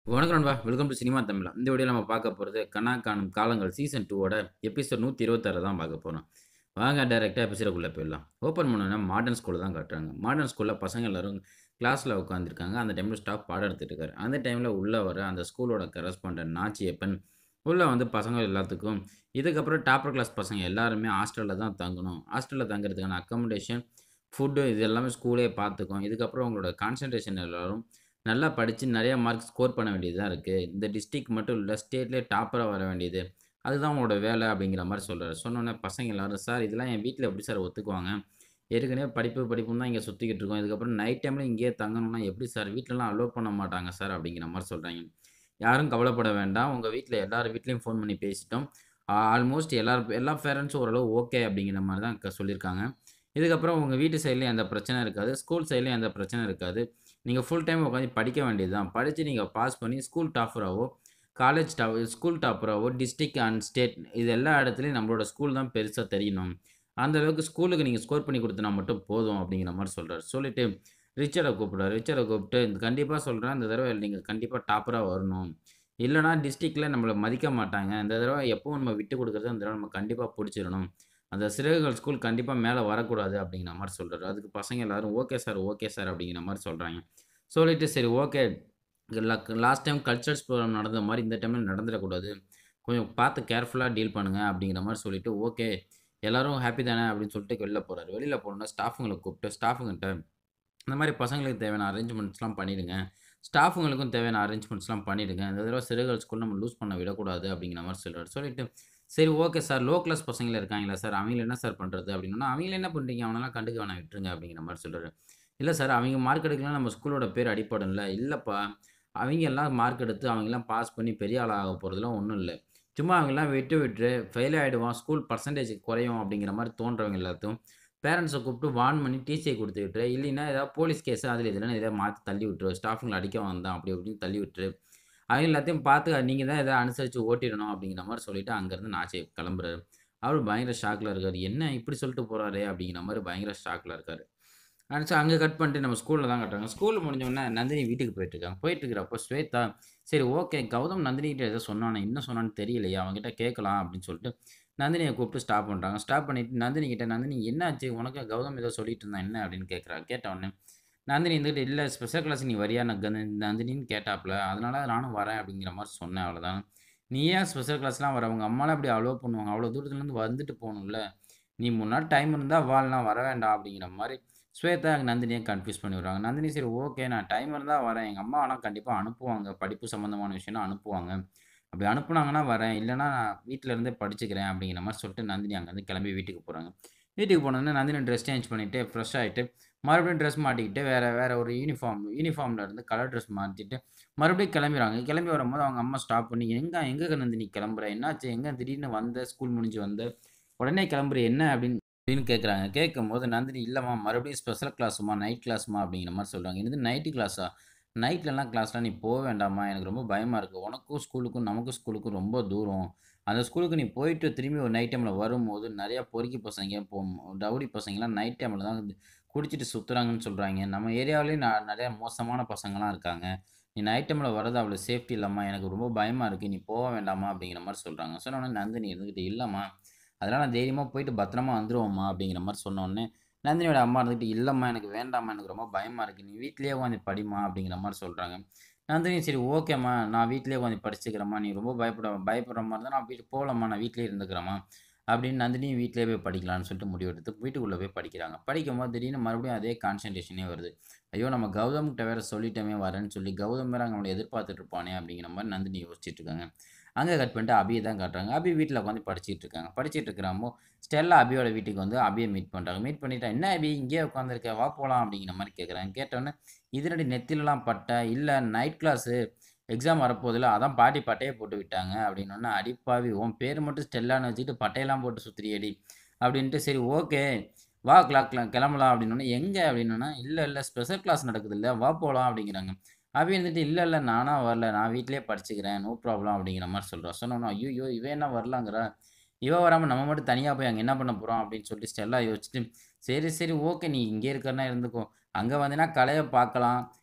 வணக்கம் நண்பா welcome to cinema தமிழா இந்த வீடியோவில் நம்ம பார்க்க போகிறது கனா காணும் காலங்கள் சீசன் டூவோட எபிசோட் நூற்றி இருபத்தாறு தான் பார்க்க போகிறோம் வாங்க டேரெக்டாக எபிசோடுக்குள்ளே போயிடலாம் ஓப்பன் பண்ணோன்னா மாடர்ன் ஸ்கூலில் தான் காட்டுறாங்க மாடர்ன் ஸ்கூலில் பசங்க எல்லாரும் கிளாஸில் உட்காந்துருக்காங்க அந்த டைமில் ஸ்டாஃப் பாடம் எடுத்துட்டு இருக்காரு அந்த டைமில் உள்ளே வர அந்த ஸ்கூலோட கரஸ்பாண்டன்ட் நாச்சியப்பன் உள்ளே வந்து பசங்க எல்லாத்துக்கும் இதுக்கப்புறம் டாப்பர் கிளாஸ் பசங்க எல்லாருமே ஹாஸ்டலில் தான் தங்கணும் ஹாஸ்டலில் தங்குறதுக்கான அக்கமடேஷன் ஃபுட்டு இது எல்லாமே ஸ்கூலே பார்த்துக்கும் இதுக்கப்புறம் உங்களோட கான்சன்ட்ரேஷன் எல்லோரும் நல்லா படித்து நிறைய மார்க் ஸ்கோர் பண்ண வேண்டியதாக இருக்குது இந்த டிஸ்ட்ரிக் மட்டும் இல்லை ஸ்டேட்லேயே டாப்பராக வர வேண்டியது அதுதான் உங்களோட வேலை அப்படிங்கிற மாதிரி சொல்கிறார் சொன்னோன்னே பசங்க எல்லாரும் சார் இதெல்லாம் என் வீட்டில் எப்படி சார் ஒத்துக்குவாங்க ஏற்கனவே படிப்பு படிப்புன்னு தான் இங்கே சுற்றிக்கிட்டு இருக்கோம் இதுக்கப்புறம் நைட் டைமில் இங்கேயே தங்கணும்னா எப்படி சார் வீட்டிலலாம் அலோவ் பண்ண மாட்டாங்க சார் அப்படிங்கிற மாதிரி சொல்கிறாங்க யாரும் கவலைப்பட வேண்டாம் உங்கள் வீட்டில் எல்லார் வீட்லேயும் ஃபோன் பண்ணி பேசிட்டோம் ஆல்மோஸ்ட் எல்லார் எல்லா பேரண்ட்ஸும் ஓரளவு ஓகே அப்படிங்கிற மாதிரி தான் க- சொல்லியிருக்காங்க இதுக்கப்புறம் உங்கள் வீட்டு சைட்லேயும் எந்த பிரச்சனை இருக்காது ஸ்கூல் சைட்லேயும் எந்த பிரச்சனை இருக்காது நீங்கள் ஃபுல் டைம் உட்காந்து படிக்க வேண்டியது தான் படித்து நீங்கள் பாஸ் பண்ணி ஸ்கூல் டாப்பராகவோ காலேஜ் டாப் ஸ்கூல் டாப்பராகவோ டிஸ்ட்ரிக்ட் அண்ட் ஸ்டேட் இது எல்லா இடத்துலையும் நம்மளோட ஸ்கூல் தான் பெருசாக தெரியணும் அந்த அளவுக்கு ஸ்கூலுக்கு நீங்கள் ஸ்கோர் பண்ணி கொடுத்தனா மட்டும் போதும் அப்படிங்கிற மாதிரி சொல்கிறார் சொல்லிட்டு ரிச்சர்டை கூப்பிடுறாரு ரிச்சர்டை கூப்பிட்டு கண்டிப்பாக சொல்கிறேன் இந்த தடவை நீங்கள் கண்டிப்பாக டாப்பராக வரணும் இல்லைனா டிஸ்ட்ரிக்டில் நம்மளை மதிக்க மாட்டாங்க இந்த தடவை எப்பவும் நம்ம விட்டு கொடுக்குறது அந்த தடவை நம்ம கண்டிப்பாக பிடிச்சிடணும் அந்த சிறகுகள் ஸ்கூல் கண்டிப்பாக மேலே வரக்கூடாது அப்படிங்கிற மாதிரி சொல்கிறாரு அதுக்கு பசங்க எல்லாரும் ஓகே சார் ஓகே சார் அப்படிங்கிற மாதிரி சொல்கிறாங்க சொல்லிட்டு சரி okay last time culturals programme நடந்த மாதிரி இந்த டைமில் நடந்துடக்கூடாது கொஞ்சம் பார்த்து கேர்ஃபுல்லாக டீல் பண்ணுங்கள் அப்படிங்கிற மாதிரி சொல்லிட்டு ஓகே எல்லாரும் ஹாப்பி தானே அப்படின்னு சொல்லிட்டு வெளில போகிறாரு வெளியில் போனோன்னா ஸ்டாஃபுங்களை கூப்பிட்டு ஸ்டாஃபுங்கிட்ட இந்த மாதிரி பசங்களுக்கு தேவையான அரேஞ்ச்மெண்ட்ஸ்லாம் பண்ணிவிடுங்க ஸ்டாஃபுங்களுக்கும் தேவையான அரேஞ்ச்மெண்ட்ஸ்லாம் பண்ணிவிடுங்க இந்த தடவை சிறுகள் ஸ்கூல் நம்ம லூஸ் பண்ண விடக்கூடாது அப்படிங்கிற மாதிரி சொல்கிறார் சொல்லிட்டு சரி ஓகே சார் லோ கிளாஸ் பசங்கள இருக்காங்களா சார் அவங்கள என்ன சார் பண்ணுறது அப்படின்னா அவங்கள என்ன பண்ணுறீங்க அவனெல்லாம் கண்டுக்க வேணாம் விட்டுருங்க அப்படிங்கிற மாதிரி சொல்கிறாரு இல்லை சார் அவங்க மார்க் எடுக்கலாம் நம்ம ஸ்கூலோட பேர் அடிப்படல இல்லைப்பா அவங்க எல்லாம் மார்க் எடுத்து அவங்கெல்லாம் பாஸ் பண்ணி பெரிய ஆளாக போகிறதுலாம் ஒன்றும் இல்லை சும்மா அவங்கெல்லாம் விட்டு விட்டு ஃபெயில் ஆகிடுவான் ஸ்கூல் பர்சன்டேஜ் குறையும் அப்படிங்கிற மாதிரி தோன்றவங்க எல்லாத்தையும் பேரண்ட்ஸை கூப்பிட்டு வார்ன் பண்ணி டிசியை கொடுத்து விட்டுரு இல்லைன்னா ஏதாவது போலீஸ் கேஸ் அதில் இதெல்லாம் எதாவது மாற்றி தள்ளி விட்டுரு ஸ்டாஃபுங்களை அடிக்க வந்தான் அப்படி அப்படின்னு தள்ளி விட்டுரு அவங்க எல்லாத்தையும் பார்த்து நீங்கள் தான் எதாவது அனுசரித்து ஓட்டிடணும் அப்படிங்கிற மாதிரி சொல்லிட்டு அங்கேருந்து நாச்சி கிளம்புறாரு அவர் பயங்கர ஷாக்கில் இருக்கார் என்ன இப்படி சொல்லிட்டு போகிறாரே அப்படிங்கிற மாதிரி பயங்கர ஷாக்கில் இருக்கார் நினச்சா அங்கே கட் பண்ணிட்டு நம்ம ஸ்கூலில் தான் கட்டுறாங்க ஸ்கூல் முடிஞ்சோடனே நந்தினி வீட்டுக்கு போயிட்டுருக்காங்க போயிட்டு இருக்கிறப்போ ஸ்வேதா சரி ஓகே கௌதம் நந்தினிகிட்ட ஏதோ சொன்னானே என்ன சொன்னான்னு தெரியலையே அவங்ககிட்ட கேட்கலாம் அப்படின்னு சொல்லிட்டு நந்தினியை கூப்பிட்டு ஸ்டாப் பண்ணுறாங்க ஸ்டாப் பண்ணிட்டு நந்தினி கிட்ட நந்தினி என்னாச்சு உனக்கு கௌதம் ஏதோ சொல்லிட்டு இருந்தான் என்ன அப்படின்னு கேட்குறாங்க கேட்ட உடனே நந்தினி இருந்துட்டு இல்லை ஸ்பெஷல் கிளாஸ் நீ வரியா நான் கந்த- நந்தினின்னு கேட்டாப்புல அதனால நானும் வரேன் அப்படிங்கிற மாதிரி சொன்னேன் அவ்வளோதான் நீ ஏன் ஸ்பெஷல் கிளாஸ்லாம் வர அவங்க அம்மாலாம் அப்படி அலோவ் பண்ணுவாங்க அவ்வளோ தூரத்துலேருந்து வந்துட்டு போகணும்ல நீ முன்னாடி டைம் இருந்தால் வாழலாம் வர வேண்டாம் அப்படிங்கிற மாதிரி ஸ்வேதா நந்தினியை கன்ஃபியூஸ் பண்ணி விடுறாங்க நந்தினி சரி ஓகே நான் டைம் இருந்தால் வரேன் எங்கள் அம்மா ஆனால் கண்டிப்பாக அனுப்புவாங்க படிப்பு சம்மந்தமான விஷயம்னா அனுப்புவாங்க அப்படி அனுப்புனாங்கன்னா வரேன் இல்லைன்னா நான் வீட்டில் இருந்தே படிச்சுக்கிறேன் அப்படிங்கிற மாதிரி சொல்லிட்டு நந்தினி அங்கேருந்து கிளம்பி வீட்டுக்கு போகிறாங்க வீட்டுக்கு போனோடனே நந்தினி ட்ரெஸ் சேஞ்ச் பண்ணிவிட்டு ஃப்ரெஷ் ஆகிட்டு மறுபடியும் ட்ரெஸ் மாட்டிக்கிட்டு வேறு வேறு ஒரு யூனிஃபார்ம் யூனிஃபார்மில் இருந்து கலர் ட்ரெஸ் மாற்றிட்டு மறுபடியும் கிளம்பிடுறாங்க கிளம்பி வரும்போது அவங்க அம்மா ஸ்டாப் பண்ணி எங்கே எங்கே நந்தினி கிளம்புற என்னாச்சு எங்கே திடீர்னு வந்த ஸ்கூல் முடிஞ்சு வந்த உடனே கிளம்புற என்ன அப்படின்னு அப்படின்னு கேட்குறாங்க கேட்கும்போது நந்தினி இல்லைம்மா மறுபடியும் ஸ்பெஷல் கிளாஸுமா நைட் கிளாஸுமா அப்படிங்கிற மாதிரி சொல்கிறாங்க இது நைட்டு கிளாஸா நைட்லலாம் கிளாஸ்லாம் நீ போக வேண்டாமா எனக்கு ரொம்ப பயமாக இருக்குது உனக்கும் ஸ்கூலுக்கும் நமக்கும் ஸ்கூலுக்கும் ரொம்ப தூரம் அந்த ஸ்கூலுக்கு நீ போயிட்டு திரும்பி ஒரு நைட் டைமில் வரும்போது நிறையா பொறுக்கி பசங்க போ ரவுடி பசங்கலாம் நைட் டைமில் தான் குடிச்சிட்டு சுற்றுறாங்கன்னு சொல்கிறாங்க நம்ம ஏரியாவிலேயும் நான் நிறையா மோசமான பசங்களாம் இருக்காங்க நீ நைட் டைமில் வர்றது அவ்வளோ சேஃப்டி இல்லைம்மா எனக்கு ரொம்ப பயமாக இருக்குது நீ போக வேண்டாமா அப்படிங்கிற மாதிரி சொல்கிறாங்க சொன்னோடனே நந்தினி இருந்துக்கிட்டு இல்லைம்மா அதெல்லாம் நான் தைரியமாக போயிட்டு பத்திரமா வந்துருவோம்மா அப்படிங்கிற மாதிரி சொன்னோடனே நந்தினியோட அம்மா இருந்துக்கிட்டு இல்லைம்மா எனக்கு வேண்டாம்மா எனக்கு ரொம்ப பயமாக இருக்குது நீ வீட்லேயே உட்காந்து படிமா அப்படிங்கிற மாதிரி சொல்கிறாங்க நந்தினி சரி ஓகேம்மா நான் வீட்லேயே உட்காந்து படிச்சுக்கிறேம்மா நீ ரொம்ப பயப்பட பயப்படுற மாதிரி இருந்தால் நான் வீட்டுக்கு போகலம்மா நான் வீட்லேயே இருந்துக்கிறேம்மா அப்படின்னு நந்தினி வீட்டிலே போய் படிக்கலாம்னு சொல்லிட்டு முடிவெடுத்து வீட்டுக்குள்ளே போய் படிக்கிறாங்க படிக்கும்போது திடீர்னு மறுபடியும் அதே கான்சன்ட்ரேஷனே வருது ஐயோ நம்ம கௌதம்கிட்ட வேறு சொல்லிட்டோமே வரேன்னு சொல்லி கௌதம் வேறு நம்மளை எதிர்பார்த்துட்டு இருப்பானே அப்படிங்கிற மாதிரி நந்தினி யோசிச்சுட்டு இருக்காங்க அங்கே கட் பண்ணிட்டு அபியை தான் காட்டுறாங்க அபி வீட்டில் உட்காந்து படிச்சிட்டு இருக்காங்க படிச்சிட்டு இருக்கிறாமோ ஸ்டெல்லா அபியோட வீட்டுக்கு வந்து அபியை மீட் பண்ணுறாங்க மீட் பண்ணிட்டா என்ன அபி இங்கேயே உட்காந்துருக்க வா போகலாம் அப்படிங்கிற மாதிரி கேட்குறாங்க கேட்டோன்னே இதனடி நெத்திலலாம் பட்டை இல்லை நைட் கிளாஸு எக்ஸாம் வரப்போதில்ல அதான் பாட்டி பட்டையை போட்டு விட்டாங்க அப்படின்னோடனே அடிப்பாவி உன் பேர் மட்டும் ஸ்டெல்லான்னு வச்சுக்கிட்டு பட்டையெல்லாம் போட்டு சுற்றுறியடி அப்படின்ட்டு சரி ஓகே வா கிளாக் கிளம்பலாம் அப்படின்னோடனே எங்கே அப்படின்னா இல்லை இல்லை ஸ்பெஷல் கிளாஸ் நடக்குது இல்லை வா போகலாம் அப்படிங்கிறாங்க அப்படி இருந்துட்டு இல்லை இல்லை நானாக வரல நான் வீட்டிலேயே படிச்சுக்கிறேன் நோ ப்ராப்ளம் அப்படிங்கிற மாதிரி சொல்கிறான் சொன்னோன்னா ஐயோ இவன் என்ன வரலாங்கிறா இவ வராமல் நம்ம மட்டும் தனியாக போய் அங்கே என்ன பண்ண போகிறோம் அப்படின்னு சொல்லிட்டு ஸ்டெல்லா யோசிச்சுட்டு சரி சரி ஓகே நீ இங்கே இருக்கிறனா இருந்துக்கோ அங்கே வந்தீங்கன்னா கலையை பார்க்கலாம்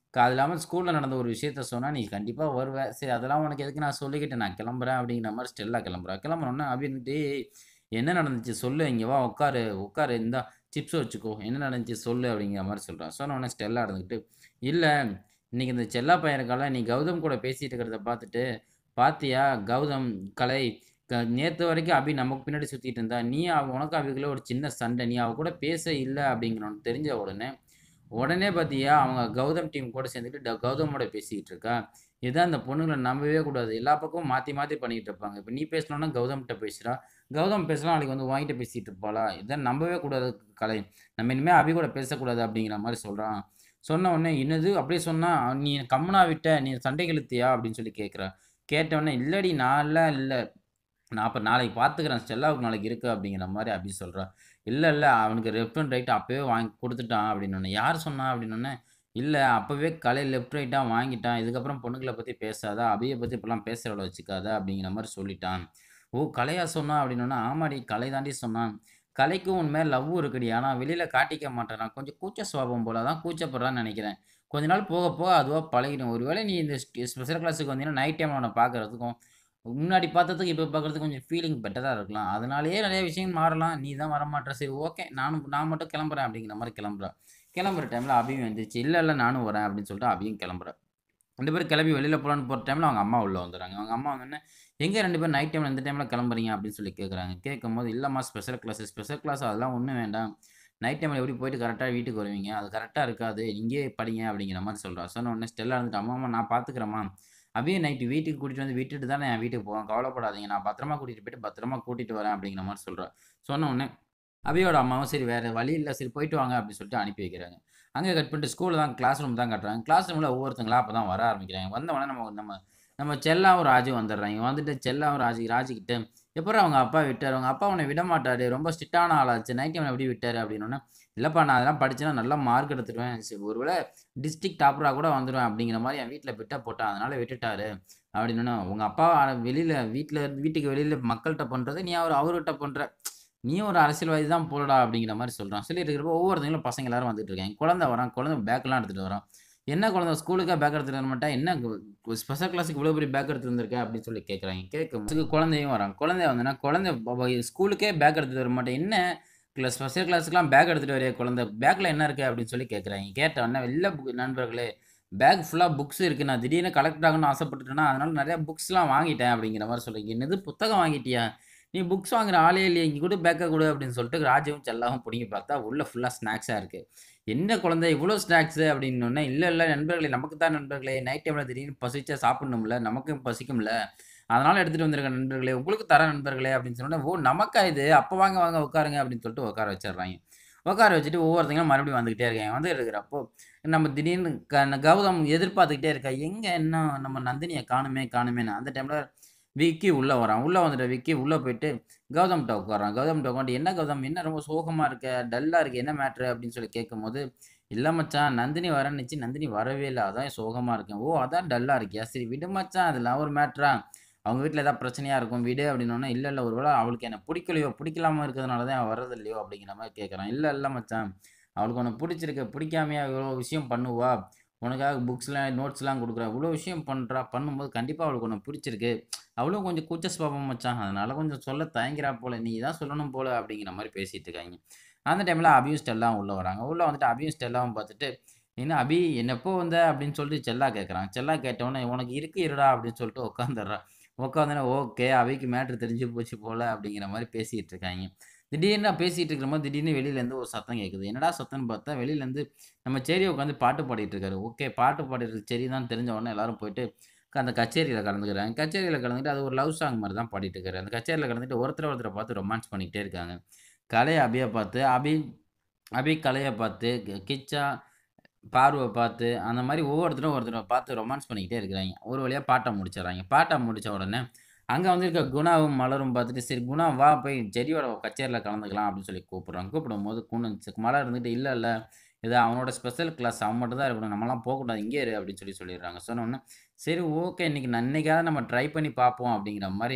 அது இல்லாமல் ஸ்கூலில் நடந்த ஒரு விஷயத்த சொன்னால் நீ கண்டிப்பாக வருவ சரி அதெல்லாம் உனக்கு எதுக்கு நான் சொல்லிக்கிட்டு நான் கிளம்புறேன் அப்படிங்கிற மாதிரி ஸ்டெல்லா கிளம்புறா கிளம்புறோன்னே அப்படின்ட்டு என்ன நடந்துச்சு சொல்லு இங்கே வா உட்காரு உட்காரு இந்தா சிப்ஸ் வச்சுக்கோ என்ன நடந்துச்சு சொல்லு அப்படிங்கிற மாதிரி சொல்கிறான் சொன்ன உடனே ஸ்டெல்லா இருந்துக்கிட்டு இல்லை இன்னைக்கு இந்த செல்லா பையன் இருக்கால நீ கௌதம் கூட பேசிட்டு இருக்கிறத பார்த்துட்டு பாத்தியா கௌதம் கலை க நேற்று வரைக்கும் அபி நமக்கு பின்னாடி சுற்றிட்டு இருந்தா நீ அவ உனக்கு அபிக்குள்ள ஒரு சின்ன சண்டை நீ அவ கூட பேச இல்லை அப்படிங்கிறவனு தெரிஞ்ச உடனே உடனே பார்த்தியா அவங்க கௌதம் டீம் கூட சேர்ந்துட்டு ட- கௌதமோட பேசிக்கிட்டு இருக்கா இதான் அந்த பொண்ணுங்களை நம்பவே கூடாது எல்லா பக்கமும் மாற்றி மாற்றி பண்ணிகிட்டு இருப்பாங்க இப்போ நீ பேசணுன்னா கௌதம்கிட்ட பேசுகிறா கௌதம் பேசலாம் நாளைக்கு வந்து வாங்கிட்டு பேசிகிட்டு இருப்பாளா இதான் நம்பவே கூடாது கலை நம்ம இனிமேல் அபி கூட பேசக்கூடாது அப்படிங்கிற மாதிரி சொல்கிறான் சொன்ன உடனே என்னது அப்படியே சொன்னா நீ கம்முனா விட்ட நீ சண்டை இழுத்தியா அப்படின்னு சொல்லி கேட்குறா கேட்ட உடனே இல்லடி நான்லாம் இல்லை நான் அப்போ நாளைக்கு பார்த்துக்கிறேன் ஸ்டெல்லாவுக்கு நாளைக்கு இருக்கு அப்படிங்கிற மாதிரி அபி சொல்கிறா இல்லை இல்லை அவனுக்கு லெஃப்ட் அண்ட் ரைட் அப்போவே வாங்கி கொடுத்துட்டான் அப்படின்னு யார் சொன்னா அப்படின்னு இல்லை அப்போவே கலை லெஃப்ட் ரைட்டாக வாங்கிட்டான் இதுக்கப்புறம் பொண்ணுங்களை பற்றி பேசாத அபியை பற்றி இப்போலாம் பேசுகிற வச்சுக்காத அப்படிங்கிற மாதிரி சொல்லிட்டான் ஓ கலையா சொன்னா அப்படின்னா ஆமாடி கலை தாண்டி சொன்னான் கலைக்கும் உன் மேல் லவ் இருக்குடி ஆனால் வெளியில் காட்டிக்க மாட்டேறான் கொஞ்சம் கூச்ச சுவாபம் போல தான் கூச்சப்படுறான்னு நினைக்கிறேன் கொஞ்ச நாள் போக போக அதுவாக பழகிடும் ஒருவேளை நீ இந்த ஸ்பெஷல் கிளாஸுக்கு வந்தீங்கன்னா நைட் டைம் அவனை பார்க்கறதுக்கும் முன்னாடி பார்த்ததுக்கு இப்போ பார்க்குறதுக்கு கொஞ்சம் ஃபீலிங் பெட்டராக இருக்கலாம் அதனாலேயே நிறைய விஷயங்கள் மாறலாம் நீ தான் வரமாட்டேற சரி ஓகே நானும் நான் மட்டும் கிளம்புறேன் அப்படிங்கிற மாதிரி கிளம்புறேன் கிளம்புற டைமில் அபியும் வந்துச்சு இல்லை இல்லை நானும் வரேன் அப்படின்னு சொல்லிட்டு அபியும் கிளம்புறேன் ரெண்டு பேரும் கிளம்பி வெளியில் போகலான்னு போகிற டைமில் அவங்க அம்மா உள்ளே வந்துடுறாங்க அவங்க அம்மா வந்து எங்கே ரெண்டு பேரும் நைட் டைமில் இந்த டைமில் கிளம்புறீங்க அப்படின்னு சொல்லி கேட்குறாங்க கேட்கும் போது இல்லைம்மா ஸ்பெஷல் கிளாஸ் ஸ்பெஷல் கிளாஸ் அதெல்லாம் ஒன்றும் வேண்டாம் நைட் டைமில் எப்படி போயிட்டு கரெக்டாக வீட்டுக்கு வருவீங்க அது கரெக்டாக இருக்காது இங்கேயே படிங்க அப்படிங்கிற மாதிரி சொல்கிறா சொன்ன உடனே ஸ்டெல்லா இருந்துட்டு அம்மா அம்மா நான் பார்த்துக்கிறேம்மா அபியை நைட்டு வீட்டுக்கு கூட்டிகிட்டு வந்து விட்டுட்டு தான் நான் என் வீட்டுக்கு போவேன் கவலைப்படாதீங்க நான் பத்திரமா கூட்டிகிட்டு போயிட்டு பத்திரமா கூட்டிகிட்டு வரேன் அப்படிங்கிற மாதிரி சொல்கிறா சொன்ன உடனே அபியோட அம்மாவும் சரி வேறு வழி இல்லை சரி போயிட்டு வாங்க அப்படின்னு சொல்லிட்டு அனுப்பி வைக்கிறாங்க அங்கே கட் பண்ணிட்டு ஸ்கூலில் தான் கிளாஸ் ரூம் தான் கட்டுறாங்க கிளாஸ் ரூமில் ஒவ்வொருத்தங்களா அப்போ தான் வர ஆரம்பிக்கிறாங்க வந்த உடனே நம்ம நம்ம நம்ம செல்லாவும் ராஜு வந்துடுறாங்க வந்துட்டு செல்லாவும் ராஜு ராஜுக்கிட்ட எப்பறம் அவங்க அப்பா விட்டார் அவங்க அப்பா அவனை விட மாட்டாரு ரொம்ப ஸ்ட்ரிக்டான ஆளாச்சு நைட் டைம் எப்படி விட்டார் அப்படின்னோடனே இல்லைப்பா நான் அதெல்லாம் படிச்சேன்னா நல்லா மார்க் எடுத்துடுவேன் சரி ஒருவேளை டிஸ்ட்ரிக்ட் டாப்பராக கூட வந்துடுவேன் அப்படிங்கிற மாதிரி என் வீட்டில் விட்டா போட்டான் அதனால விட்டுட்டாரு அப்படின்னா உங்கள் அப்பா வெளியில் வீட்டில் வீட்டுக்கு வெளியில் மக்கள்கிட்ட பண்ணுறது நீ அவர் அவர்கிட்ட பண்ணுற நீ ஒரு அரசியல்வாதி தான் போலடா அப்படிங்கிற மாதிரி சொல்கிறான் சொல்லிட்டு இருக்கிறப்போ ஒவ்வொருத்தங்களும் பசங்க எல்லாரும் வந்துட்டு இருக்காங்க குழந்தை வரான் குழந்தை பேக்கெல்லாம் எடுத்துகிட்டு வரான் என்ன குழந்தை ஸ்கூலுக்காக பேக் எடுத்துகிட்டு வர மாட்டா என்ன ஸ்பெஷல் கிளாஸுக்கு இவ்வளோ பெரிய பேக் எடுத்துட்டு வந்திருக்க அப்படின்னு சொல்லி கேட்குறாங்க கேட்கும் குழந்தையும் வரான் குழந்தை வந்தனா குழந்தை ஸ்கூலுக்கே பேக் எடுத்துகிட்டு வர மாட்டேன் என்ன கிளாஸ் ஸ்பெஷல் கிளாஸுக்குலாம் பேக் எடுத்துகிட்டு வரைய குழந்தை பேக்கில் என்ன இருக்குது அப்படின்னு சொல்லி கேட்குறாங்க கேட்ட உடனே இல்லை நண்பர்களே பேக் ஃபுல்லாக புக்ஸ் இருக்குது நான் திடீர்னு கலெக்ட் ஆகணும்னு ஆசைப்பட்டுட்டேன்னா அதனால நிறையா புக்ஸ்லாம் வாங்கிட்டேன் அப்படிங்கிற மாதிரி சொல்லுங்க என்னது புத்தகம் வாங்கிட்டியா நீ புக்ஸ் வாங்குற ஆளே இல்லையே இங்கே கூட பேக்கை கொடு அப்படின்னு சொல்லிட்டு ராஜுவும் செல்லாவும் பிடிங்கி பார்த்தா உள்ள ஃபுல்லாக ஸ்நாக்ஸாக இருக்குது என்ன குழந்தை இவ்வளோ ஸ்நாக்ஸு அப்படின்னோடனே இல்லை இல்லை நண்பர்களே நமக்கு தான் நண்பர்களே நைட் டைமில் திடீர்னு பசிச்சா சாப்பிடணும்ல நமக்கும் பசிக்கும்ல அதனால் எடுத்துகிட்டு வந்திருக்க நண்பர்களே உங்களுக்கு தர நண்பர்களே அப்படின்னு சொன்னோன்னே ஓ நமக்கா இது அப்போ வாங்க வாங்க உட்காருங்க அப்படின்னு சொல்லிட்டு உட்கார வச்சிடுறாங்க உட்கார வச்சுட்டு ஒவ்வொருத்தங்களும் மறுபடியும் வந்துக்கிட்டே இருக்காங்க வந்து இருக்கிறப்போ நம்ம திடீர்னு க கௌதம் எதிர்பார்த்துக்கிட்டே இருக்கா எங்கே என்ன நம்ம நந்தினியை காணுமே காணுமேன்னு அந்த டைமில் விக்கி உள்ளே வரான் உள்ளே வந்துட்டு விக்கி உள்ளே போயிட்டு கௌதம்கிட்ட உட்காரான் கௌதம்கிட்ட உட்காந்து என்ன கௌதம் என்ன ரொம்ப சோகமாக இருக்க டல்லாக இருக்கு என்ன மேட்ரு அப்படின்னு சொல்லி கேட்கும்போது இல்லை மச்சான் நந்தினி வரன்னுச்சு நந்தினி வரவே இல்லை அதான் சோகமாக இருக்கேன் ஓ அதான் டல்லாக இருக்கியா சரி விடு மச்சான் அதெல்லாம் ஒரு மேட்ரா அவங்க வீட்டில் ஏதாவது பிரச்சனையாக இருக்கும் விடு அப்படின்னோடனே இல்லை இல்லை ஒருவேளை அவளுக்கு என்ன பிடிக்கலையோ பிடிக்கலாம இருக்கிறதுனால தான் அவன் வர்றது இல்லையோ அப்படிங்கிற மாதிரி கேட்குறான் இல்லை இல்லை மச்சான் அவளுக்கு உனக்கு பிடிச்சிருக்க பிடிக்காமையா இவ்வளோ விஷயம் பண்ணுவா உனக்காக புக்ஸ்லாம் நோட்ஸ்லாம் கொடுக்குறா இவ்வளோ விஷயம் பண்ணுறா பண்ணும்போது கண்டிப்பாக அவளுக்கு ஒன்று பிடிச்சிருக்கு அவளும் கொஞ்சம் கூச்ச சுவாபம் மச்சான் அதனால கொஞ்சம் சொல்ல தயங்கிறா போல நீ தான் சொல்லணும் போல அப்படிங்கிற மாதிரி பேசிட்டு இருக்காங்க அந்த டைமில் அபியும் ஸ்டெல்லாம் உள்ளே வராங்க உள்ளே வந்துட்டு அபியும் ஸ்டெல்லாவும் பார்த்துட்டு என்ன அபி என்னப்போ வந்த அப்படின்னு சொல்லிட்டு செல்லா கேட்குறான் செல்லா கேட்டவொடனே உனக்கு இருக்கு இருடா அப்படின்னு சொல்லிட்டு உட்காந்துடுறா உட்காந்தோன்னே ஓகே அவைக்கு மேட்ரு தெரிஞ்சு போச்சு போல அப்படிங்கிற மாதிரி பேசிகிட்டு இருக்காங்க திடீர்னு பேசிகிட்டு இருக்கிற போது திடீர்னு வெளியிலேருந்து ஒரு சத்தம் கேட்குது என்னடா சத்தம்னு பார்த்தா வெளியிலேருந்து நம்ம சேரி உட்காந்து பாட்டு பாடிட்டு இருக்காரு ஓகே பாட்டு பாடிட்டு சரி தான் தெரிஞ்ச உடனே எல்லாரும் போயிட்டு அந்த கச்சேரியில் கலந்துக்கிறாங்க கச்சேரியில் கலந்துட்டு அது ஒரு லவ் சாங் மாதிரி தான் பாடிட்டு இருக்காரு அந்த கச்சேரியில் கலந்துட்டு ஒருத்தர் ஒருத்தரை பார்த்து ரொமான்ஸ் பண்ணிக்கிட்டே இருக்காங்க கலையை அபியை பார்த்து அபி அபி கலையை பார்த்து கி- கிச்சா பார்வை பார்த்து அந்த மாதிரி ஒவ்வொருத்தரும் ஒருத்தரை பார்த்து ரொமான்ஸ் பண்ணிக்கிட்டே இருக்கிறாங்க ஒரு வழியாக பாட்டை முடிச்சிடறாங்க பாட்டை முடித்த உடனே அங்கே வந்திருக்க குணாவும் மலரும் பார்த்துட்டு சரி குணா வா போய் செடியோட கச்சேரியில் கலந்துக்கலாம் அப்படின்னு சொல்லி கூப்பிட்றாங்க கூப்பிடும் போது குண மலர் இருந்துட்டு இல்லை இல்லை இது அவனோட ஸ்பெஷல் கிளாஸ் அவன் மட்டும் தான் இருக்கணும் நம்மலாம் போகக்கூடாது இங்கே இரு அப்படின்னு சொல்லி சொல்லிடுறாங்க சொன்ன உடனே சரி ஓகே இன்னைக்கு நான் இன்னைக்காவது நம்ம ட்ரை பண்ணி பார்ப்போம் அப்படிங்கிற மாதிரி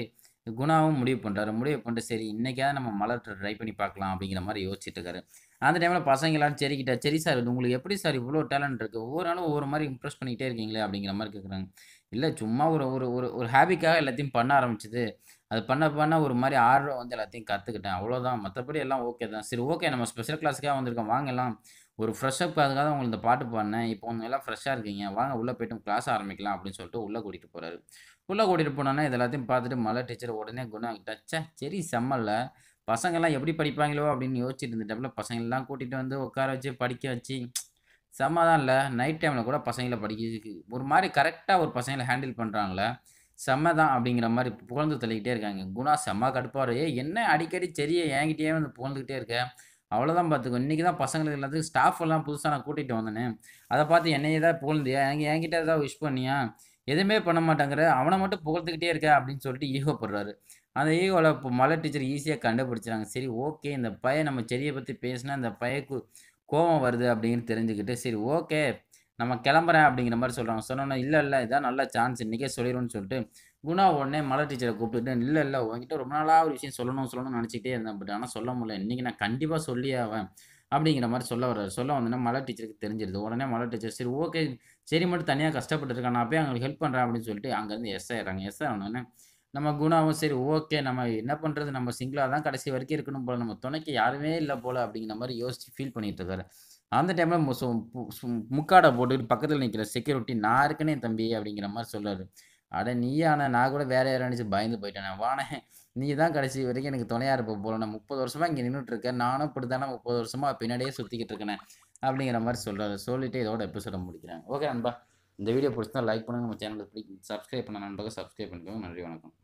குணாவும் முடிவு பண்ணுறாரு முடிவு பண்ணிட்டு சரி இன்றைக்காவது நம்ம மலர் ட்ரை பண்ணி பார்க்கலாம் அப்படிங்கிற மாதிரி யோசிச்சுட்டு இருக்காரு அந்த டைமில் பசங்க எல்லாரும் சரிக்கிட்ட சரி சார் இது உங்களுக்கு எப்படி சார் இவ்வளோ டேலண்ட் இருக்குது ஒவ்வொரு நாளும் ஒவ்வொரு மாதிரி இம்ப்ரெஸ் பண்ணிக்கிட்டே இருக்கீங்களே அப்படிங்கிற மாதிரி கேட்குறாங்க இல்லை சும்மா ஒரு ஒரு ஒரு ஒரு ஹாபிக்காக எல்லாத்தையும் பண்ண ஆரம்பிச்சது அது பண்ண பண்ண ஒரு மாதிரி ஆர்வம் வந்து எல்லாத்தையும் கற்றுக்கிட்டேன் அவ்வளோதான் மற்றபடி எல்லாம் ஓகே தான் சரி ஓகே நம்ம ஸ்பெஷல் கிளாஸுக்காக வந்திருக்கோம் வாங்க எல்லாம் ஒரு ஃப்ரெஷ்ஷப்காக தான் உங்களுக்கு இந்த பாட்டு பாடினேன் இப்போ ஒன்று எல்லாம் ஃப்ரெஷ்ஷாக இருக்கீங்க வாங்க உள்ளே போய்ட்டு கிளாஸ் ஆரம்பிக்கலாம் அப்படின்னு சொல்லிட்டு உள்ளே கூட்டிகிட்டு போகிறாரு உள்ளே கூட்டிகிட்டு போனோன்னே இது எல்லாத்தையும் பார்த்துட்டு மலை டீச்சர் உடனே குணம் கிட்ட ச்சே சரி செம்மல்ல பசங்கள்லாம் எப்படி படிப்பாங்களோ அப்படின்னு யோசிச்சுட்டு இருந்துட்டப்பல பசங்களெல்லாம் கூட்டிகிட்டு வந்து உட்கார வச்சு படிக்க வச்சு செம்ம தான் இல்லை நைட் டைமில் கூட பசங்களை படிக்க ஒரு மாதிரி கரெக்டாக ஒரு பசங்களை ஹேண்டில் பண்ணுறாங்களே செம்ம தான் அப்படிங்கிற மாதிரி புகழ்ந்து தள்ளிக்கிட்டே இருக்காங்க குணா செம்ம கடுப்பாரு ஏ என்ன அடிக்கடி சரியை என்கிட்டயே வந்து புகழ்ந்துக்கிட்டே இருக்க அவ்வளோதான் பார்த்துக்கோ இன்றைக்கி தான் பசங்களுக்கு எல்லாத்துக்கும் ஸ்டாஃப் எல்லாம் புதுசாக நான் கூட்டிகிட்டு வந்தேனே அதை பார்த்து என்னையே தான் புகழ்ந்தியா எங்க என்கிட்ட ஏதாவது விஷ் பண்ணியா எதுவுமே பண்ண மாட்டாங்கிற அவனை மட்டும் புகழ்ந்துக்கிட்டே இருக்க அப்படின்னு சொல்லிட்டு ஈகோப்படுறாரு அந்த ஈகோவில் இப்போ மலை டீச்சர் ஈஸியாக கண்டுபிடிச்சாங்க சரி ஓகே இந்த பையன் நம்ம செடியை பற்றி பேசினா இந்த பையக்கு கோபம் வருது அப்படின்னு தெரிஞ்சுக்கிட்டு சரி ஓகே நம்ம கிளம்புறேன் அப்படிங்கிற மாதிரி சொல்கிறாங்க சொன்னோன்னே இல்லை இல்லை இதான் நல்ல சான்ஸ் இன்றைக்கே சொல்லிடும்னு சொல்லிட்டு குணா உடனே மலர் டீச்சரை கூப்பிட்டுட்டு இல்லை இல்லை உங்ககிட்ட ரொம்ப நாளாக ஒரு விஷயம் சொல்லணும் சொல்லணும்னு நினச்சிக்கிட்டே இருந்தேன் பட் ஆனால் சொல்ல முடியல இன்றைக்கி நான் கண்டிப்பாக சொல்லியே ஆவேன் அப்படிங்கிற மாதிரி சொல்ல வர்றாரு சொல்ல வந்தோன்னா மலர் டீச்சருக்கு தெரிஞ்சிருது உடனே மலர் டீச்சர் சரி ஓகே சரி மட்டும் தனியாக கஷ்டப்பட்டு இருக்கேன் நான் போய் அவங்களுக்கு ஹெல்ப் பண்ணுறேன் அப்படின்னு சொல்லிட்டு அங்கேருந்து எஸ் ஆயிடுறாங்க எஸ் ஆனோடனே நம்ம குணாவும் சரி ஓகே நம்ம என்ன பண்ணுறது நம்ம சிங்கிளாக தான் கடைசி வரைக்கும் இருக்கணும் போல் நம்ம துணைக்கு யாருமே இல்லை போல் அப்படிங்கிற மாதிரி யோசிச்சு ஃபீல் பண்ணிட்டு இருக்காரு அந்த டைமில் முக்காடை போட்டுக்கிட்டு பக்கத்தில் நிற்கிற செக்யூரிட்டி நான் இருக்கனே தம்பி அப்படிங்கிற மாதிரி சொல்கிறாரு அட நீயான நான் கூட வேற யாரும் நினச்சி பயந்து போயிட்டேன் வானே நீ தான் கடைசி வரைக்கும் எனக்கு துணையாக இருப்ப போல நான் முப்பது வருஷமாக இங்கே நின்றுட்டு இருக்கேன் நானும் இப்படி தானே முப்பது வருஷமாக பின்னாடியே சுற்றிக்கிட்டு இருக்கேன் அப்படிங்கிற மாதிரி சொல்கிறாரு சொல்லிட்டு இதோட எபிசோட முடிக்கிறேன் ஓகே நண்பா இந்த வீடியோ பிடிச்சிருந்தா லைக் பண்ணுங்கள் நம்ம சேனலுக்கு பிடிக்கும் சப்ஸ்கிரைப் பண்ண நண்பர்கள் சப்ஸ்கிரைப் பண்ணிக்கோங்க நன்றி வணக்கம்